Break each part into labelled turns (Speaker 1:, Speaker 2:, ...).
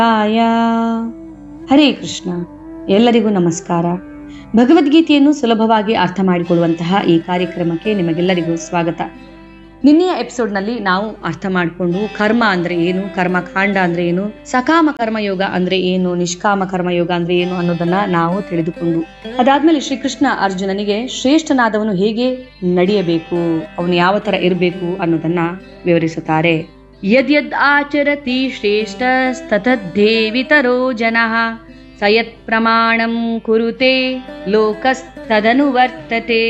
Speaker 1: ಆಯ ಹರೇ ಕೃಷ್ಣ ಎಲ್ಲರಿಗೂ ನಮಸ್ಕಾರ ಭಗವದ್ಗೀತೆಯನ್ನು ಸುಲಭವಾಗಿ ಅರ್ಥ ಮಾಡಿಕೊಳ್ಳುವಂತಹ ಈ ಕಾರ್ಯಕ್ರಮಕ್ಕೆ ನಿಮಗೆಲ್ಲರಿಗೂ ಸ್ವಾಗತ ನಿನ್ನೆಯ ಎಪಿಸೋಡ್ನಲ್ಲಿ ನಾವು ಅರ್ಥ ಮಾಡಿಕೊಂಡು ಕರ್ಮ ಅಂದ್ರೆ ಏನು ಕರ್ಮಕಾಂಡ ಅಂದ್ರೆ ಏನು ಸಕಾಮ ಕರ್ಮಯೋಗ ಅಂದ್ರೆ ಏನು ನಿಷ್ಕಾಮ ಕರ್ಮಯೋಗ ಅಂದ್ರೆ ಏನು ಅನ್ನೋದನ್ನ ನಾವು ತಿಳಿದುಕೊಂಡು ಅದಾದ್ಮೇಲೆ ಶ್ರೀಕೃಷ್ಣ ಅರ್ಜುನನಿಗೆ ಶ್ರೇಷ್ಠನಾದವನು ಹೇಗೆ ನಡೆಯಬೇಕು ಅವನು ಯಾವ ತರ ಇರಬೇಕು ಅನ್ನೋದನ್ನ ವಿವರಿಸುತ್ತಾರೆ ಯದ್ಯದ್ ಆಚರತಿ ಶ್ರೇಷ್ಠಸ್ತತದ್ದೇವಿತರೋ ಜನಃ ಸ ಯತ್ ಪ್ರಮಾಣಂ ಕುರುತೆ ಲೋಕಸ್ತದನು ವರ್ತತೆ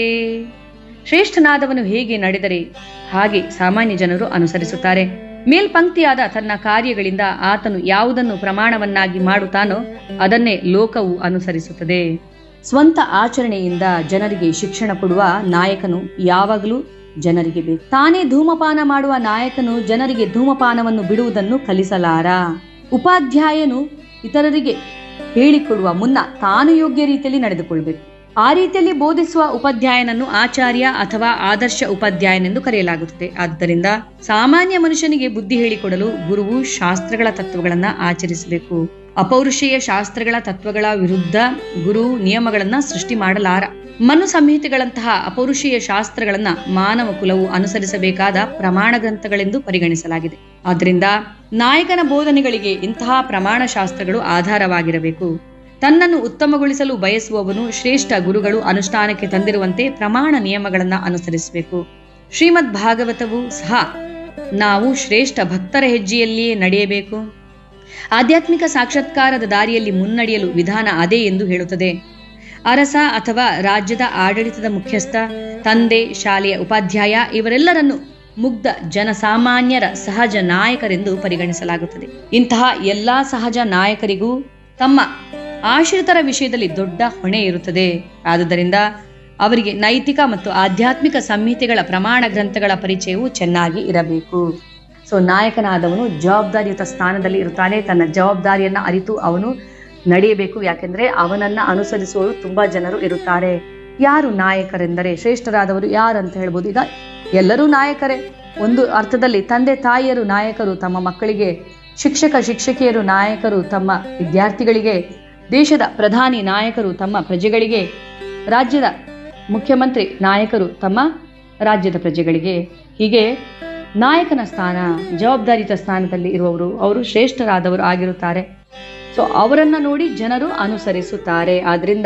Speaker 1: ಶ್ರೇಷ್ಠನಾದವನು ಹೇಗೆ ನಡೆದರೆ ಹಾಗೆ ಸಾಮಾನ್ಯ ಜನರು ಅನುಸರಿಸುತ್ತಾರೆ ಮೇಲ್ಪಂಕ್ತಿಯಾದ ತನ್ನ ಕಾರ್ಯಗಳಿಂದ ಆತನು ಯಾವುದನ್ನು ಪ್ರಮಾಣವನ್ನಾಗಿ ಮಾಡುತ್ತಾನೋ ಅದನ್ನೇ ಲೋಕವು ಅನುಸರಿಸುತ್ತದೆ ಸ್ವಂತ ಆಚರಣೆಯಿಂದ ಜನರಿಗೆ ಶಿಕ್ಷಣ ಕೊಡುವ ನಾಯಕನು ಯಾವಾಗಲೂ ಜನರಿಗೆ ಬೇಕು ತಾನೇ ಧೂಮಪಾನ ಮಾಡುವ ನಾಯಕನು ಜನರಿಗೆ ಧೂಮಪಾನವನ್ನು ಬಿಡುವುದನ್ನು ಕಲಿಸಲಾರ ಉಪಾಧ್ಯಾಯನು ಇತರರಿಗೆ ಹೇಳಿಕೊಡುವ ಮುನ್ನ ತಾನು ಯೋಗ್ಯ ರೀತಿಯಲ್ಲಿ ನಡೆದುಕೊಳ್ಬೇಕು ಆ ರೀತಿಯಲ್ಲಿ ಬೋಧಿಸುವ ಉಪಾಧ್ಯಾಯನನ್ನು ಆಚಾರ್ಯ ಅಥವಾ ಆದರ್ಶ ಉಪಾಧ್ಯಾಯನೆಂದು ಕರೆಯಲಾಗುತ್ತದೆ ಆದ್ದರಿಂದ ಸಾಮಾನ್ಯ ಮನುಷ್ಯನಿಗೆ ಬುದ್ಧಿ ಹೇಳಿಕೊಡಲು ಗುರುವು ಶಾಸ್ತ್ರಗಳ ತತ್ವಗಳನ್ನ ಆಚರಿಸಬೇಕು ಅಪೌರುಷೇಯ ಶಾಸ್ತ್ರಗಳ ತತ್ವಗಳ ವಿರುದ್ಧ ಗುರು ನಿಯಮಗಳನ್ನ ಸೃಷ್ಟಿ ಮಾಡಲಾರ ಮನು ಸಂಹಿತೆಗಳಂತಹ ಅಪೌರುಷೇಯ ಶಾಸ್ತ್ರಗಳನ್ನ ಮಾನವ ಕುಲವು ಅನುಸರಿಸಬೇಕಾದ ಪ್ರಮಾಣ ಗ್ರಂಥಗಳೆಂದು ಪರಿಗಣಿಸಲಾಗಿದೆ ಆದ್ದರಿಂದ ನಾಯಕನ ಬೋಧನೆಗಳಿಗೆ ಇಂತಹ ಪ್ರಮಾಣ ಶಾಸ್ತ್ರಗಳು ಆಧಾರವಾಗಿರಬೇಕು ತನ್ನನ್ನು ಉತ್ತಮಗೊಳಿಸಲು ಬಯಸುವವನು ಶ್ರೇಷ್ಠ ಗುರುಗಳು ಅನುಷ್ಠಾನಕ್ಕೆ ತಂದಿರುವಂತೆ ಪ್ರಮಾಣ ನಿಯಮಗಳನ್ನ ಅನುಸರಿಸಬೇಕು ಶ್ರೀಮದ್ ಭಾಗವತವು ಸಹ ನಾವು ಶ್ರೇಷ್ಠ ಭಕ್ತರ ಹೆಜ್ಜೆಯಲ್ಲಿಯೇ ನಡೆಯಬೇಕು ಆಧ್ಯಾತ್ಮಿಕ ಸಾಕ್ಷಾತ್ಕಾರದ ದಾರಿಯಲ್ಲಿ ಮುನ್ನಡೆಯಲು ವಿಧಾನ ಅದೇ ಎಂದು ಹೇಳುತ್ತದೆ ಅರಸ ಅಥವಾ ರಾಜ್ಯದ ಆಡಳಿತದ ಮುಖ್ಯಸ್ಥ ತಂದೆ ಶಾಲೆಯ ಉಪಾಧ್ಯಾಯ ಇವರೆಲ್ಲರನ್ನು ಮುಗ್ಧ ಜನಸಾಮಾನ್ಯರ ಸಹಜ ನಾಯಕರೆಂದು ಪರಿಗಣಿಸಲಾಗುತ್ತದೆ ಇಂತಹ ಎಲ್ಲಾ ಸಹಜ ನಾಯಕರಿಗೂ ತಮ್ಮ ಆಶ್ರಿತರ ವಿಷಯದಲ್ಲಿ ದೊಡ್ಡ ಹೊಣೆ ಇರುತ್ತದೆ ಆದುದರಿಂದ ಅವರಿಗೆ ನೈತಿಕ ಮತ್ತು ಆಧ್ಯಾತ್ಮಿಕ ಸಂಹಿತೆಗಳ ಪ್ರಮಾಣ ಗ್ರಂಥಗಳ ಪರಿಚಯವು ಚೆನ್ನಾಗಿ ಇರಬೇಕು ಸೊ ನಾಯಕನಾದವನು ಜವಾಬ್ದಾರಿಯುತ ಸ್ಥಾನದಲ್ಲಿ ಇರುತ್ತಾನೆ ತನ್ನ ಜವಾಬ್ದಾರಿಯನ್ನ ಅರಿತು ಅವನು ನಡೆಯಬೇಕು ಯಾಕೆಂದ್ರೆ ಅವನನ್ನ ಅನುಸರಿಸುವವರು ತುಂಬಾ ಜನರು ಇರುತ್ತಾರೆ ಯಾರು ನಾಯಕರೆಂದರೆ ಶ್ರೇಷ್ಠರಾದವರು ಯಾರಂತ ಹೇಳ್ಬೋದು ಈಗ ಎಲ್ಲರೂ ನಾಯಕರೇ ಒಂದು ಅರ್ಥದಲ್ಲಿ ತಂದೆ ತಾಯಿಯರು ನಾಯಕರು ತಮ್ಮ ಮಕ್ಕಳಿಗೆ ಶಿಕ್ಷಕ ಶಿಕ್ಷಕಿಯರು ನಾಯಕರು ತಮ್ಮ ವಿದ್ಯಾರ್ಥಿಗಳಿಗೆ ದೇಶದ ಪ್ರಧಾನಿ ನಾಯಕರು ತಮ್ಮ ಪ್ರಜೆಗಳಿಗೆ ರಾಜ್ಯದ ಮುಖ್ಯಮಂತ್ರಿ ನಾಯಕರು ತಮ್ಮ ರಾಜ್ಯದ ಪ್ರಜೆಗಳಿಗೆ ಹೀಗೆ ನಾಯಕನ ಸ್ಥಾನ ಜವಾಬ್ದಾರಿತ ಸ್ಥಾನದಲ್ಲಿ ಇರುವವರು ಅವರು ಶ್ರೇಷ್ಠರಾದವರು ಆಗಿರುತ್ತಾರೆ ಸೊ ಅವರನ್ನ ನೋಡಿ ಜನರು ಅನುಸರಿಸುತ್ತಾರೆ ಆದ್ರಿಂದ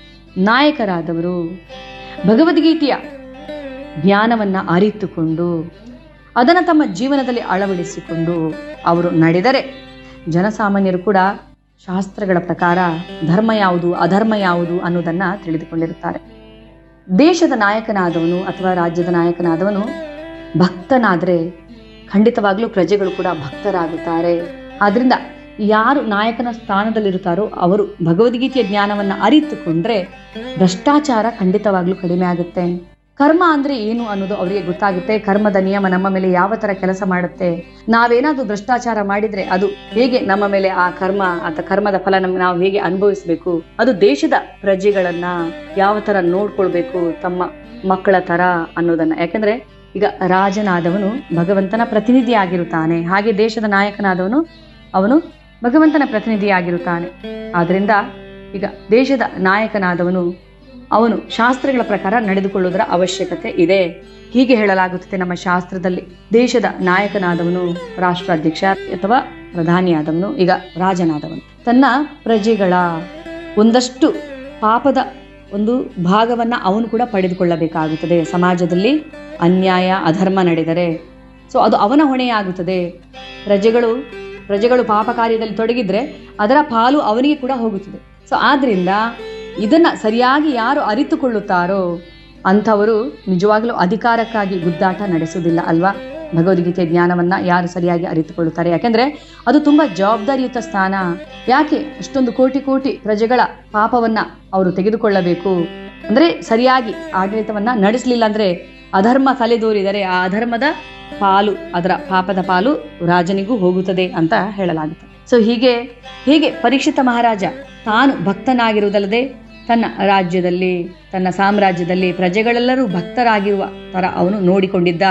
Speaker 1: ನಾಯಕರಾದವರು ಭಗವದ್ಗೀತೆಯ ಜ್ಞಾನವನ್ನ ಅರಿತುಕೊಂಡು ಅದನ್ನು ತಮ್ಮ ಜೀವನದಲ್ಲಿ ಅಳವಡಿಸಿಕೊಂಡು ಅವರು ನಡೆದರೆ ಜನಸಾಮಾನ್ಯರು ಕೂಡ ಶಾಸ್ತ್ರಗಳ ಪ್ರಕಾರ ಧರ್ಮ ಯಾವುದು ಅಧರ್ಮ ಯಾವುದು ಅನ್ನೋದನ್ನ ತಿಳಿದುಕೊಂಡಿರುತ್ತಾರೆ ದೇಶದ ನಾಯಕನಾದವನು ಅಥವಾ ರಾಜ್ಯದ ನಾಯಕನಾದವನು ಭಕ್ತನಾದರೆ ಖಂಡಿತವಾಗ್ಲೂ ಪ್ರಜೆಗಳು ಕೂಡ ಭಕ್ತರಾಗುತ್ತಾರೆ ಆದ್ರಿಂದ ಯಾರು ನಾಯಕನ ಸ್ಥಾನದಲ್ಲಿರುತ್ತಾರೋ ಅವರು ಭಗವದ್ಗೀತೆಯ ಜ್ಞಾನವನ್ನ ಅರಿತುಕೊಂಡ್ರೆ ಭ್ರಷ್ಟಾಚಾರ ಖಂಡಿತವಾಗ್ಲೂ ಕಡಿಮೆ ಆಗುತ್ತೆ ಕರ್ಮ ಅಂದ್ರೆ ಏನು ಅನ್ನೋದು ಅವರಿಗೆ ಗೊತ್ತಾಗುತ್ತೆ ಕರ್ಮದ ನಿಯಮ ನಮ್ಮ ಮೇಲೆ ಯಾವ ತರ ಕೆಲಸ ಮಾಡುತ್ತೆ ನಾವೇನಾದ್ರೂ ಭ್ರಷ್ಟಾಚಾರ ಮಾಡಿದ್ರೆ ಅದು ಹೇಗೆ ನಮ್ಮ ಮೇಲೆ ಆ ಕರ್ಮ ಅಥವಾ ಕರ್ಮದ ಫಲ ನಮ್ಗೆ ನಾವು ಹೇಗೆ ಅನುಭವಿಸ್ಬೇಕು ಅದು ದೇಶದ ಪ್ರಜೆಗಳನ್ನ ಯಾವ ತರ ನೋಡ್ಕೊಳ್ಬೇಕು ತಮ್ಮ ಮಕ್ಕಳ ತರ ಅನ್ನೋದನ್ನ ಯಾಕಂದ್ರೆ ಈಗ ರಾಜನಾದವನು ಭಗವಂತನ ಪ್ರತಿನಿಧಿ ಆಗಿರುತ್ತಾನೆ ಹಾಗೆ ದೇಶದ ನಾಯಕನಾದವನು ಅವನು ಭಗವಂತನ ಪ್ರತಿನಿಧಿ ಆಗಿರುತ್ತಾನೆ ಆದ್ರಿಂದ ಈಗ ದೇಶದ ನಾಯಕನಾದವನು ಅವನು ಶಾಸ್ತ್ರಗಳ ಪ್ರಕಾರ ನಡೆದುಕೊಳ್ಳುವುದರ ಅವಶ್ಯಕತೆ ಇದೆ ಹೀಗೆ ಹೇಳಲಾಗುತ್ತದೆ ನಮ್ಮ ಶಾಸ್ತ್ರದಲ್ಲಿ ದೇಶದ ನಾಯಕನಾದವನು ರಾಷ್ಟ್ರಾಧ್ಯಕ್ಷ ಅಥವಾ ಪ್ರಧಾನಿಯಾದವನು ಈಗ ರಾಜನಾದವನು ತನ್ನ ಪ್ರಜೆಗಳ ಒಂದಷ್ಟು ಪಾಪದ ಒಂದು ಭಾಗವನ್ನ ಅವನು ಕೂಡ ಪಡೆದುಕೊಳ್ಳಬೇಕಾಗುತ್ತದೆ ಸಮಾಜದಲ್ಲಿ ಅನ್ಯಾಯ ಅಧರ್ಮ ನಡೆದರೆ ಸೊ ಅದು ಅವನ ಹೊಣೆಯಾಗುತ್ತದೆ ಪ್ರಜೆಗಳು ಪ್ರಜೆಗಳು ಪಾಪ ಕಾರ್ಯದಲ್ಲಿ ತೊಡಗಿದ್ರೆ ಅದರ ಪಾಲು ಅವನಿಗೆ ಕೂಡ ಹೋಗುತ್ತದೆ ಸೊ ಆದ್ರಿಂದ ಇದನ್ನ ಸರಿಯಾಗಿ ಯಾರು ಅರಿತುಕೊಳ್ಳುತ್ತಾರೋ ಅಂಥವರು ನಿಜವಾಗ್ಲೂ ಅಧಿಕಾರಕ್ಕಾಗಿ ಗುದ್ದಾಟ ನಡೆಸುವುದಿಲ್ಲ ಅಲ್ವಾ ಭಗವದ್ಗೀತೆ ಜ್ಞಾನವನ್ನ ಯಾರು ಸರಿಯಾಗಿ ಅರಿತುಕೊಳ್ಳುತ್ತಾರೆ ಯಾಕೆಂದ್ರೆ ಅದು ತುಂಬಾ ಜವಾಬ್ದಾರಿಯುತ ಸ್ಥಾನ ಯಾಕೆ ಅಷ್ಟೊಂದು ಕೋಟಿ ಕೋಟಿ ಪ್ರಜೆಗಳ ಪಾಪವನ್ನ ಅವರು ತೆಗೆದುಕೊಳ್ಳಬೇಕು ಅಂದ್ರೆ ಸರಿಯಾಗಿ ಆಡಳಿತವನ್ನ ನಡೆಸಲಿಲ್ಲ ಅಂದ್ರೆ ಅಧರ್ಮ ತಲೆದೋರಿದರೆ ಆ ಅಧರ್ಮದ ಪಾಲು ಅದರ ಪಾಪದ ಪಾಲು ರಾಜನಿಗೂ ಹೋಗುತ್ತದೆ ಅಂತ ಹೇಳಲಾಗುತ್ತೆ ಸೊ ಹೀಗೆ ಹೇಗೆ ಪರೀಕ್ಷಿತ ಮಹಾರಾಜ ತಾನು ಭಕ್ತನಾಗಿರುವುದಲ್ಲದೆ ತನ್ನ ರಾಜ್ಯದಲ್ಲಿ ತನ್ನ ಸಾಮ್ರಾಜ್ಯದಲ್ಲಿ ಪ್ರಜೆಗಳೆಲ್ಲರೂ ಭಕ್ತರಾಗಿರುವ ತರ ಅವನು ನೋಡಿಕೊಂಡಿದ್ದ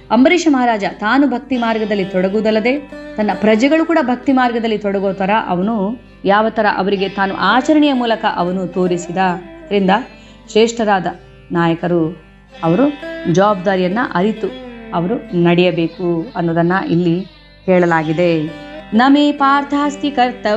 Speaker 1: ಅಂಬರೀಷ ಮಹಾರಾಜ ತಾನು ಭಕ್ತಿ ಮಾರ್ಗದಲ್ಲಿ ತೊಡಗುವುದಲ್ಲದೆ ತನ್ನ ಪ್ರಜೆಗಳು ಕೂಡ ಭಕ್ತಿ ಮಾರ್ಗದಲ್ಲಿ ತೊಡಗೋ ಥರ ಅವನು ಯಾವ ಥರ ಅವರಿಗೆ ತಾನು ಆಚರಣೆಯ ಮೂಲಕ ಅವನು ತೋರಿಸಿದ ಇದರಿಂದ ಶ್ರೇಷ್ಠರಾದ ನಾಯಕರು ಅವರು ಜವಾಬ್ದಾರಿಯನ್ನ ಅರಿತು ಅವರು ನಡೆಯಬೇಕು ಅನ್ನೋದನ್ನ ಇಲ್ಲಿ ಹೇಳಲಾಗಿದೆ ನಮೇ ಪಾರ್ಥಾಸ್ತಿ ಕರ್ತವ್ಯ